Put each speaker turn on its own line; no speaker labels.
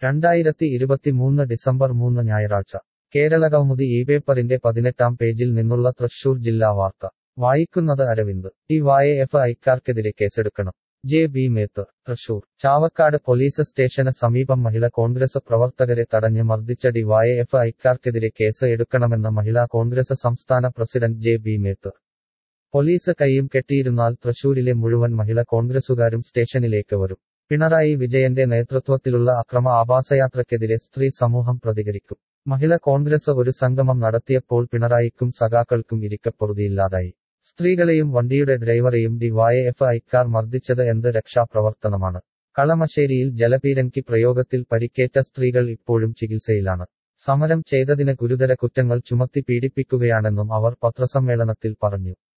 രണ്ടായിരത്തി ഇരുപത്തിമൂന്ന് ഡിസംബർ മൂന്ന് ഞായറാഴ്ച കേരളകൗമുദി ഈ പേപ്പറിന്റെ പതിനെട്ടാം പേജിൽ നിന്നുള്ള തൃശൂർ ജില്ലാ വാർത്ത വായിക്കുന്നത് അരവിന്ദ് ടി വായ എഫ് ഐക്കാർക്കെതിരെ കേസെടുക്കണം ജെ ബി മേത്ത് തൃശൂർ ചാവക്കാട് പോലീസ് സ്റ്റേഷന് സമീപം മഹിള കോൺഗ്രസ് പ്രവർത്തകരെ തടഞ്ഞ് മർദ്ദിച്ച ഡി വായ എഫ് ഐക്കാർക്കെതിരെ കേസ് എടുക്കണമെന്ന് മഹിളാ കോൺഗ്രസ് സംസ്ഥാന president Jebi Mather police കൈയും കെട്ടിയിരുന്നാൽ തൃശൂരിലെ മുഴുവൻ മഹിള കോൺഗ്രസുകാരും സ്റ്റേഷനിലേക്ക് വരും പിണറായി വിജയന്റെ നേതൃത്വത്തിലുള്ള അക്രമ ആഭാസയാത്രയ്ക്കെതിരെ സ്ത്രീ സമൂഹം പ്രതികരിക്കും മഹിള കോൺഗ്രസ് ഒരു സംഗമം നടത്തിയപ്പോൾ പിണറായിക്കും സഖാക്കൾക്കും ഇരിക്കപ്പൊറുതിയില്ലാതായി സ്ത്രീകളെയും വണ്ടിയുടെ ഡ്രൈവറെയും ഡി വായ എഫ് ഐക്കാർ മർദ്ദിച്ചത് എന്ത് രക്ഷാപ്രവർത്തനമാണ് കളമശ്ശേരിയിൽ ജലപീരങ്കി പ്രയോഗത്തിൽ പരിക്കേറ്റ സ്ത്രീകൾ ഇപ്പോഴും ചികിത്സയിലാണ് സമരം ചെയ്തതിന് ഗുരുതര കുറ്റങ്ങൾ ചുമത്തി പീഡിപ്പിക്കുകയാണെന്നും അവർ പത്രസമ്മേളനത്തിൽ പറഞ്ഞു